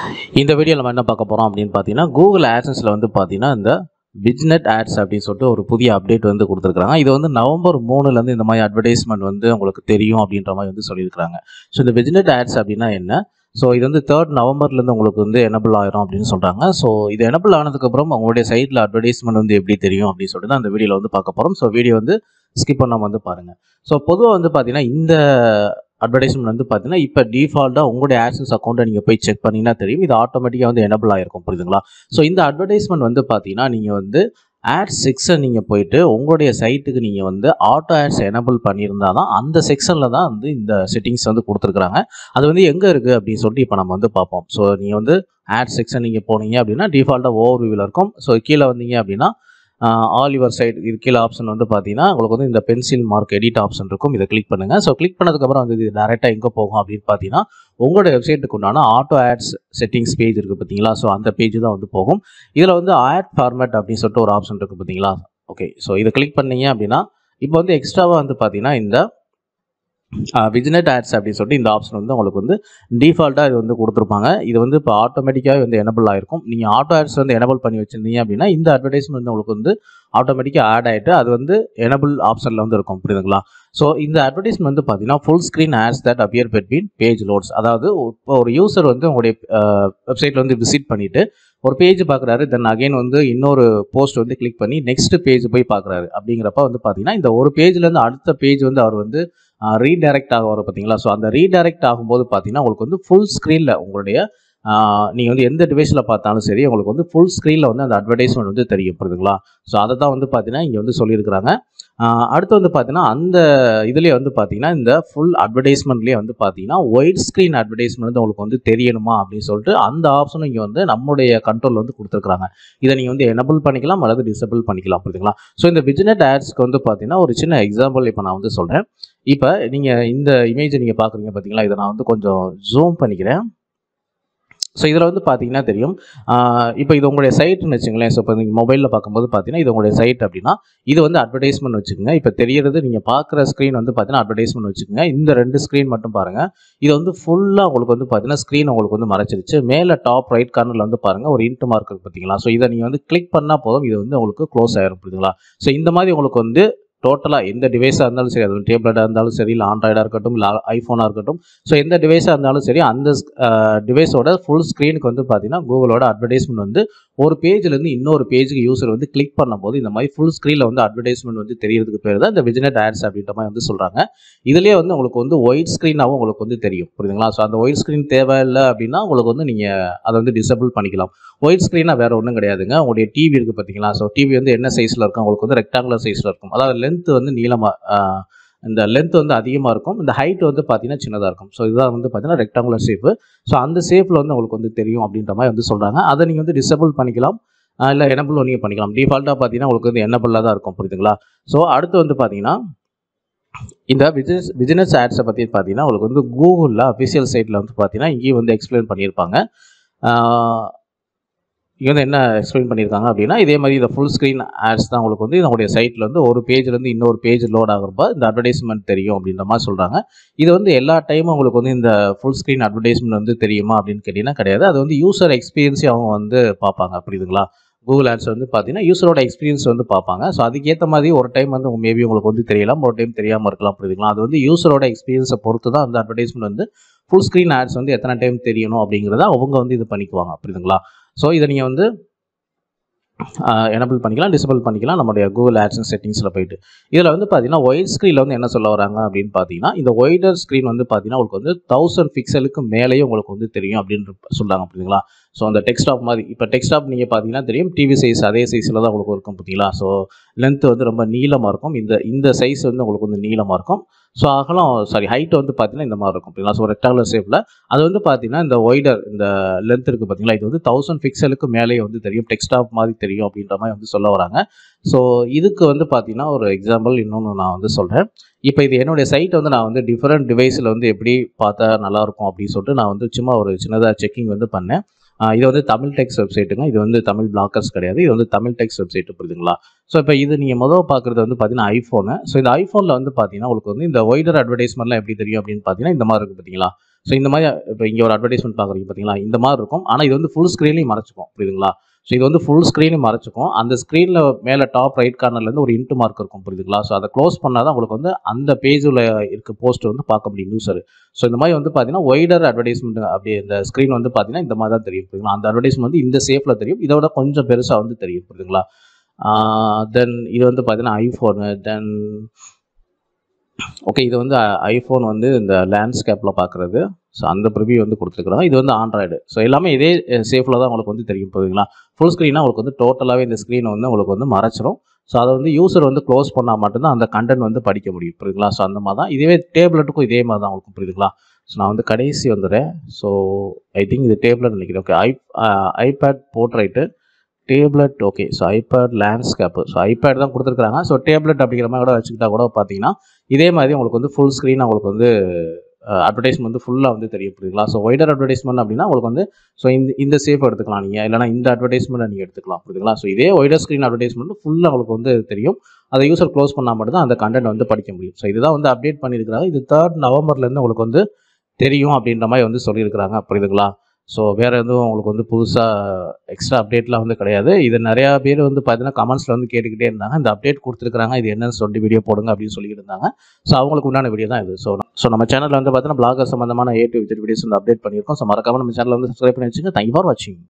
இந்த வீடியோ நம்ம என்ன பார்க்க போகிறோம் அப்படின்னு பார்த்தீங்கன்னா கூகுள் ஆட்சன்ஸில் வந்து பார்த்தீங்கன்னா இந்த பிஜ்னெட் ஆட்ஸ் அப்படின்னு சொல்லிட்டு ஒரு புதிய அப்டேட் வந்து கொடுத்துருக்காங்க இது வந்து நவம்பர் மூணுலேருந்து இந்த மாதிரி அட்வர்டைஸ்மெண்ட் வந்து உங்களுக்கு தெரியும் அப்படின்ற மாதிரி வந்து சொல்லியிருக்காங்க ஸோ இந்த பிஜ்னெட் ஆட்ஸ் அப்படின்னா என்ன ஸோ இது வந்து தேர்ட் நவம்பர்லேருந்து உங்களுக்கு வந்து எனபிள் ஆயிரும் அப்படின்னு சொல்கிறாங்க ஸோ இது எனபிள் ஆனதுக்கப்புறம் உங்களுடைய சைட்டில் அட்வர்டைஸ்மெண்ட் வந்து எப்படி தெரியும் அப்படின்னு சொல்லிட்டு தான் அந்த வீடியோவில் வந்து பார்க்க போகிறோம் ஸோ வீடியோ வந்து ஸ்கிப் பண்ணாமல் வந்து பாருங்கள் ஸோ பொதுவாக வந்து பார்த்தீங்கன்னா இந்த அட்வர்டைஸ்மெண்ட் வந்து பார்த்தீங்கன்னா இப்போ டிஃபால்ட்டாக உங்களுடைய ஆக்சன்ஸ் அக்கௌண்ட்டை நீங்கள் போய் செக் பண்ணிங்கன்னா தெரியும் இது ஆட்டோமேட்டிக்காக வந்து எனபிள் ஆகிருக்கும் புரியுதுங்களா ஸோ இந்த அட்வர்டைஸ்மெண்ட் வந்து பார்த்தீங்கன்னா நீங்கள் வந்து ஆட் செக்ஷன் நீங்கள் போயிட்டு உங்களுடைய சைட்டுக்கு நீங்கள் வந்து ஆட்டோ ஆட்ஸ் எனபிள் பண்ணியிருந்தால் தான் அந்த செக்ஷனில் தான் வந்து இந்த செட்டிங்ஸ் வந்து கொடுத்துருக்குறாங்க அது வந்து எங்கே இருக்குது அப்படின்னு சொல்லிட்டு இப்போ நம்ம வந்து பார்ப்போம் ஸோ நீங்கள் வந்து ஆட் செக்ஷன் நீங்கள் போனீங்க அப்படின்னா டிஃபால்ட்டாக ஓவர் வியூவில் இருக்கும் ஸோ கீழே வந்தீங்க அப்படின்னா ஆல் யுவர் சைட் இது கீழே ஆப்ஷன் வந்து பார்த்தீங்கன்னா உங்களுக்கு வந்து இந்த பென்சில் மார்க் எடிட் ஆப்ஷன் இருக்கும் இதை கிளிக் பண்ணுங்கள் ஸோ கிளிக் பண்ணதுக்கப்புறம் வந்து இது டேரெக்டாக எங்கே போகும் அப்படின்னு பார்த்தீங்கன்னா உங்களோட வெப்சைட்டுக்கு உண்டான ஆட்டோ ஆட்ஸ் செட்டிங்ஸ் பேஜ் இருக்குது பார்த்தீங்களா ஸோ அந்த பேஜ் தான் வந்து போகும் இதில் வந்து ஆட் ஃபார்மேட் அப்படின்னு சொல்லிட்டு ஒரு ஆப்ஷன் இருக்குது பார்த்தீங்களா ஓகே ஸோ இதை கிளிக் பண்ணீங்க அப்படின்னா இப்போ வந்து எக்ஸ்ட்ராவாக வந்து பார்த்தீங்கன்னா இந்த விஜினெட் ஆட்ஸ் அப்படின்னு சொல்லிட்டு இந்த ஆப்ஷன் வந்து உங்களுக்கு வந்து டிஃபால்ட்டாக இது வந்து கொடுத்துருப்பாங்க இது வந்து இப்போ ஆட்டோமேட்டிக்காக வந்து எனபிள் ஆயிருக்கும் நீங்கள் ஆட்டோ ஆட்ஸ் வந்து எனபிள் பண்ணி வச்சிருந்தீங்க அப்படின்னா இந்த அட்வர்டைஸ்மெண்ட் வந்து உங்களுக்கு வந்து ஆட்டோமேட்டிக்காக ஆட் ஆகிட்டு அது வந்து எனபிள் ஆப்ஷனில் வந்து இருக்கும் புரியுதுங்களா ஸோ இந்த அட்வர்டைஸ்மெண்ட் வந்து பார்த்தீங்கன்னா full screen ads that appear between page loads அதாவது இப்போ ஒரு யூசர் வந்து உங்களுடைய வெப்சைட்டில் வந்து விசிட் பண்ணிவிட்டு ஒரு பேஜ் பார்க்குறாரு தென் அகைன் வந்து இன்னொரு போஸ்ட் வந்து கிளிக் பண்ணி நெக்ஸ்ட் பேஜ் போய் பார்க்குறாரு அப்படிங்கிறப்ப வந்து பார்த்தீங்கன்னா இந்த ஒரு பேஜ்லேருந்து அடுத்த பேஜ் வந்து அவர் வந்து ரீடைரக்ட் ஆக வரும் பார்த்தீங்களா ஸோ அந்த ரீடைரக்ட் ஆகும்போது பார்த்தீங்கன்னா உங்களுக்கு வந்து ஃபுல் ஸ்க்ரீனில் உங்களுடைய நீங்கள் வந்து எந்த டிவைஸில் பார்த்தாலும் சரி உங்களுக்கு வந்து ஃபுல் ஸ்க்ரீனில் வந்து அந்த அட்வர்டைஸ்மெண்ட் வந்து தெரியும் புரியுதுங்களா ஸோ அதை தான் வந்து பார்த்தீங்கன்னா இங்கே வந்து சொல்லியிருக்கிறாங்க அடுத்து வந்து பார்த்தீங்கன்னா அந்த இதுலேயே வந்து பார்த்தீங்கன்னா இந்த ஃபுல் அட்வர்டைஸ்மெண்ட்லேயே வந்து பார்த்தீங்கன்னா ஒயிட் ஸ்க்ரீன் அட்வர்டைஸ்மெண்ட் வந்து உங்களுக்கு வந்து தெரியணுமா அப்படின்னு சொல்லிட்டு அந்த ஆப்ஷனும் இங்கே வந்து நம்மளுடைய கண்ட்ரோல் வந்து கொடுத்துருக்காங்க இதை நீங்கள் வந்து எனபிள் பண்ணிக்கலாம் அல்லது டிசபிள் பண்ணிக்கலாம் புரியுதுங்களா ஸோ இந்த பிஜினட் ஆட்ஸ்க்கு வந்து பார்த்தீங்கன்னா ஒரு சின்ன எக்ஸாம்பிள் இப்போ நான் வந்து சொல்கிறேன் இப்போ நீங்கள் இந்த இமேஜை நீங்கள் பார்க்குறீங்க பார்த்தீங்களா இதை நான் வந்து கொஞ்சம் ஜூம் பண்ணிக்கிறேன் ஸோ இதில் வந்து பார்த்தீங்கன்னா தெரியும் இப்போ இது உங்களுடைய சைட்னு வச்சுங்களேன் ஸோ இப்போ நீங்கள் மொபைலில் பார்க்கும்போது பார்த்தீங்கன்னா இது உங்களுடைய சைட் அப்படின்னா இது வந்து அட்வர்டைஸ்மெண்ட் வச்சுக்கோங்க இப்போ தெரியறது நீங்கள் பார்க்குற ஸ்க்ரீன் வந்து பார்த்தீங்கன்னா அட்வர்டைஸ்மெண்ட் வச்சுக்கோங்க இந்த ரெண்டு ஸ்க்ரீன் மட்டும் பாருங்கள் இது வந்து ஃபுல்லாக உங்களுக்கு வந்து பார்த்தீங்கன்னா ஸ்க்ரீன் உங்களுக்கு வந்து மறைச்சிருச்சு மேலே டாப் ரைட் கார்னரில் வந்து பாருங்கள் ஒரு இன்ட்டு மார்க் இருக்குது பார்த்தீங்களா ஸோ இதை நீங்கள் வந்து கிளிக் பண்ணால் போதும் இது வந்து உங்களுக்கு க்ளோஸ் ஆயிரும் புரியுதுங்களா ஸோ இந்த மாதிரி உங்களுக்கு வந்து டோட்டலாக எந்த டிவைஸாக இருந்தாலும் சரி அது டேப்லெட்டாக இருந்தாலும் சரி இல்லை ஆண்ட்ராய்டாக இருக்கட்டும் இல்லை ஐஃபோனாக இருக்கட்டும் ஸோ எந்த டிவைஸாக இருந்தாலும் சரி அந்த டிவைஸோட ஃபுல் ஸ்க்ரீனுக்கு வந்து பார்த்தீங்கன்னா கூகுளோட அட்வர்டைஸ்மெண்ட் வந்து ஒரு பேஜ்லேருந்து இன்னொரு பேஜுக்கு யூசர் வந்து கிளிக் பண்ணும்போது இந்த மாதிரி ஃபுல் ஸ்க்ரீனில் வந்து அட்வர்டைஸ்மெண்ட் வந்து தெரியறதுக்கு பேர் தான் இந்த விஜினட் ஆட்ஸ் அப்படின்ற மாதிரி வந்து சொல்கிறாங்க இதுலேயே வந்து உங்களுக்கு வந்து ஒயிட் ஸ்க்ரீனாகவும் உங்களுக்கு வந்து தெரியும் புரியுதுங்களா ஸோ அந்த ஒயிட் ஸ்க்ரீன் தேவையில்லை அப்படின்னா உங்களுக்கு வந்து நீங்கள் அதை வந்து டிசபிள் பண்ணிக்கலாம் ஒயிட் ஸ்க்ரீனாக வேறு ஒன்றும் கிடையாதுங்க உங்களுடைய டிவி இருக்குது பார்த்தீங்களா ஸோ டிவி வந்து என்ன சைஸில் இருக்கும் உங்களுக்கு வந்து ரெக்டாங்குலர் சைஸில் இருக்கும் அதாவது லென்த் வந்து நீளமாக இந்த லென்த் வந்து அதிகமாக இருக்கும் இந்த ஹைட் வந்து பார்த்தீங்கன்னா சின்னதாக இருக்கும் ஸோ இதுதான் வந்து பார்த்தீங்கன்னா ரெக்டாங்குலர் ஷேப்பு ஸோ அந்த ஷேப்பில் வந்து உங்களுக்கு வந்து தெரியும் அப்படின்ற மாதிரி வந்து சொல்கிறாங்க அதை நீங்கள் வந்து டிசபிள் பண்ணிக்கலாம் இல்லை எனபிள் நீங்கள் பண்ணிக்கலாம் டிஃபால்ட்டாக பார்த்தீங்கன்னா உங்களுக்கு வந்து எனபிளாக தான் இருக்கும் புரியுதுங்களா ஸோ அடுத்து வந்து பார்த்தீங்கன்னா இந்த பிஸ்னஸ் பிஸ்னஸ் ஆட்ஸை பற்றி பார்த்தீங்கன்னா உங்களுக்கு வந்து கூகுளில் அஃபிஷியல் சைட்டில் வந்து பார்த்தீங்கன்னா இங்கேயும் வந்து எக்ஸ்பிளைன் பண்ணியிருப்பாங்க இங்கே வந்து என்ன எக்ஸ்பிளைன் பண்ணியிருக்காங்க அப்படின்னா இதே மாதிரி இந்த ஃபுல் ஸ்க்ரீன் ஆட்ஸ் தான் உங்களுக்கு வந்து நம்மளுடைய சைட்டில் வந்து ஒரு பேஜ்லேருந்து இன்னொரு பேஜ் லோட் ஆகிறப்ப இந்த அட்வர்டைஸ்மெண்ட் தெரியும் அப்படின்ற மாதிரி சொல்கிறாங்க இது வந்து எல்லா டைமும் உங்களுக்கு வந்து இந்த ஃபுல் ஸ்க்ரீன் அட்வர்டைஸ்மெண்ட் வந்து தெரியுமா அப்படின்னு கேட்டிங்கன்னா கிடையாது அது வந்து யூசர் எக்ஸ்பீரியன்ஸே அவங்க வந்து பார்ப்பாங்க புரியுதுங்களா கூகுள் ஆட்ஸ் வந்து பார்த்தீங்கன்னா யூசரோட எக்ஸ்பீரியன்ஸ் வந்து பார்ப்பாங்க ஸோ அதுக்கேற்ற மாதிரி ஒரு டைம் வந்து மேபி உங்களுக்கு வந்து தெரியலாம் ஒரு டைம் தெரியாமல் இருக்கலாம் புரியுதுங்களா அது வந்து யூசரோட எக்ஸ்பீரியன்ஸை பொறுத்து தான் அந்த அட்வர்டைஸ்மெண்ட் வந்து ஃபுல் ஸ்க்ரீன் ஆட்ஸ் வந்து எத்தனை டைம் தெரியணும் அப்படிங்கிறத அவங்க வந்து இது பண்ணிக்குவாங்க புரியுதுங்களா ஸோ இதை நீங்கள் வந்து எனபிள் பண்ணிக்கலாம் டிசபிள் பண்ணிக்கலாம் நம்மளுடைய கூகுள் ஆட்ஸன் செட்டிங்ஸில் போயிட்டு இதில் வந்து பார்த்தீங்கன்னா ஒயிட் ஸ்க்ரீனில் வந்து என்ன சொல்ல வராங்க அப்படின்னு பார்த்தீங்கன்னா இந்த ஒயிடர் ஸ்க்ரீன் வந்து பார்த்தீங்கன்னா உங்களுக்கு வந்து தௌசண்ட் பிக்சலுக்கு மேலேயும் உங்களுக்கு வந்து தெரியும் அப்படின்னு சொல்கிறாங்க புரியுதுங்களா ஸோ அந்த டெக்ஸ்டாப் மாதிரி இப்போ டெக்ஸ்டாப் நீங்கள் பார்த்தீங்கன்னா தெரியும் டிவி சைஸ் அதே சைஸில் தான் உங்களுக்கு இருக்கும் பார்த்தீங்களா ஸோ லென்த் வந்து ரொம்ப நீளமாக இருக்கும் இந்த இந்த சைஸ் வந்து உங்களுக்கு வந்து நீளமாக இருக்கும் ஸோ அகலம் சாரி ஹைட் வந்து பார்த்தீங்கன்னா இந்த மாதிரி இருக்கும் அப்படிங்களா ஸோ ரெக்டாங்குலர் ஷேப்பில் அது வந்து பார்த்தீங்கன்னா இந்த ஒய்டர் இந்த லென்த் இருக்குது பார்த்தீங்களா இது வந்து தௌசண்ட் பிக்சலுக்கு மேலேயே வந்து தெரியும் டெக்ஸ்டாப் மாதிரி தெரியும் அப்படின்ற மாதிரி வந்து சொல்ல வராங்க ஸோ இதுக்கு வந்து பார்த்தீங்கன்னா ஒரு எக்ஸாம்பிள் இன்னொன்று நான் வந்து சொல்கிறேன் இப்போ இது என்னுடைய சைட் வந்து நான் வந்து டிஃப்ரெண்ட் டிவைஸில் வந்து எப்படி பார்த்தா நல்லாயிருக்கும் அப்படின்னு சொல்லிட்டு நான் வந்து சும்மா ஒரு சின்னதாக செக்கிங் வந்து பண்ணேன் இது வந்து தமிழ் டெக்ஸ் வெப்சைட்டுங்க இது வந்து தமிழ் பிளாக்கர்ஸ் கிடையாது இது வந்து தமிழ் டெக்ஸ் வெப்சைட்டு புரியுதுங்களா ஸோ இப்போ இது நீங்கள் முதல் பார்க்குறது வந்து பார்த்தீங்கன்னா ஐஃபோனு ஸோ இந்த ஐஃபோனில் வந்து பார்த்தீங்கன்னா உங்களுக்கு வந்து இந்த ஒய்டர் அட்வர்டைஸ்மெண்ட்லாம் எப்படி தெரியும் அப்படின்னு பார்த்தீங்கன்னா இந்த மாதிரி இருக்குது பார்த்தீங்களா ஸோ இந்த மாதிரி இப்போ இங்கே ஒரு அட்வர்டைஸ்மெண்ட் பார்க்குறீங்க பார்த்தீங்களா இந்த மாதிரி இருக்கும் ஆனால் இது வந்து ஃபுல் ஸ்க்ரீன்லையும் மறைச்சிக்கும் புரியுதுங்களா ஸோ இது வந்து ஃபுல் ஸ்க்ரீனையும் மறைச்சிக்கும் அந்த ஸ்க்ரீனில் மேலே டாப் ரைட் கார்னர்லேருந்து ஒரு இன்ட்டு மார்க் இருக்கும் புரியுதுங்களா ஸோ அதை க்ளோஸ் பண்ணால் தான் உங்களுக்கு வந்து அந்த பேஜில் இருக்க போஸ்ட் வந்து பார்க்க முடியும் நியூஸர் ஸோ இந்த மாதிரி வந்து பார்த்தீங்கன்னா ஒய்டர் அட்வர்டைஸ்மெண்ட் அப்படி இந்த ஸ்க்ரீன் வந்து பார்த்தீங்கன்னா இந்த மாதிரி தான் தெரியும் புரியுதுங்களா அந்த அட்வர்டைஸ்மெண்ட் வந்து இந்த சேஃபில் தெரியும் இதை விட கொஞ்சம் பெருசாக வந்து தெரியும் புரியுதுங்களா தென் இது வந்து பார்த்தீங்கன்னா ஐஃபோனு தென் ஓகே இது வந்து ஐஃபோன் வந்து இந்த லேண்ட்ஸ்கேப்பில் பார்க்குறது ஸோ அந்த ப்ரிவியூ வந்து கொடுத்துருக்குறாங்க இது வந்து ஆண்ட்ராய்டு ஸோ எல்லாமே இதே சேஃபில் தான் உங்களுக்கு வந்து தெரியும் போதுங்களா ஃபுல் ஸ்க்ரீனாக உங்களுக்கு வந்து டோட்டலாகவே இந்த ஸ்க்ரீனை வந்து உங்களுக்கு வந்து மறைச்சிரும் ஸோ அதை வந்து யூசர் வந்து க்ளோஸ் பண்ணால் மட்டும்தான் அந்த கண்டென்ட் வந்து படிக்க முடியும் புரியுதுங்களா ஸோ அந்த மாதிரி தான் இதுவே டேப்லெட்டுக்கும் இதே மாதிரி தான் உங்களுக்கு புரியுதுங்களா ஸோ நான் வந்து கடைசி வந்துடுறேன் ஸோ ஐ திங்க் இது டேப்லெட் நினைக்கிறேன் okay I iPad portrait tablet okay so iPad landscape so iPad தான் கொடுத்துருக்காங்க ஸோ டேப்லெட் அப்படிங்கிற மாதிரி கூட வச்சுக்கிட்டா கூட பார்த்தீங்கன்னா இதே மாதிரி உங்களுக்கு வந்து ஃபுல் ஸ்க்ரீன் உங்களுக்கு வந்து அட்வர்டைஸ்மெண்ட் வந்து ஃபுல்லாக வந்து தெரியும் புரியுதுங்களா ஸோ ஒய்டர் அட்வர்டைஸ்மெண்ட் அப்படின்னா உங்களுக்கு வந்து ஸோ இந்த இந்த சேஃப் எடுத்துக்கலாம் நீங்கள் இல்லைனா இந்த அட்வர்டைஸ்மெண்ட்டை நீங்கள் எடுத்துக்கலாம் புரியுதுங்களா ஸோ இதே ஒய்டர் ஸ்க்ரீன் அட்வர்டைஸ்மெண்ட் ஃபுல்லாக உங்களுக்கு வந்து தெரியும் அதை யூசர் க்ளோஸ் பண்ணால் மட்டும் தான் அந்த கண்டென்ட் வந்து படிக்க முடியும் ஸோ இதுதான் வந்து அப்டேட் பண்ணியிருக்கிறாங்க இது தேர்ட் நவம்பர்லேருந்து உங்களுக்கு வந்து தெரியும் அப்படின்ற மாதிரி வந்து சொல்லியிருக்கிறாங்க புரியுதுங்களா ஸோ வேறு எதுவும் உங்களுக்கு வந்து புதுசாக எக்ஸ்ட்ரா அப்டேட்லாம் வந்து கிடையாது இது நிறையா பேர் வந்து பார்த்தீங்கன்னா கமெண்ட்ஸில் வந்து கேட்டுக்கிட்டே இருந்தாங்க இந்த அப்டேட் கொடுத்துருக்காங்க இது என்னன்னு சொல்லிட்டு வீடியோ போடுங்க அப்படின்னு சொல்லிட்டு இருந்தாங்க ஸோ அவங்களுக்கு உண்டான வீடியோ தான் இது ஸோ ஸோ நம்ம சேனலில் வந்து பார்த்தீங்கன்னா பிளாகர் சம்மந்தமான ஏ டு விஜய் வீடியோஸ் வந்து அப்டேட் பண்ணியிருக்கோம் ஸோ மறக்காம நம்ம சேனலில் வந்து சப்ஸ்கிரைப் பண்ணி வச்சுங்க தேங்க்யூ ஃபார் வாட்சிங்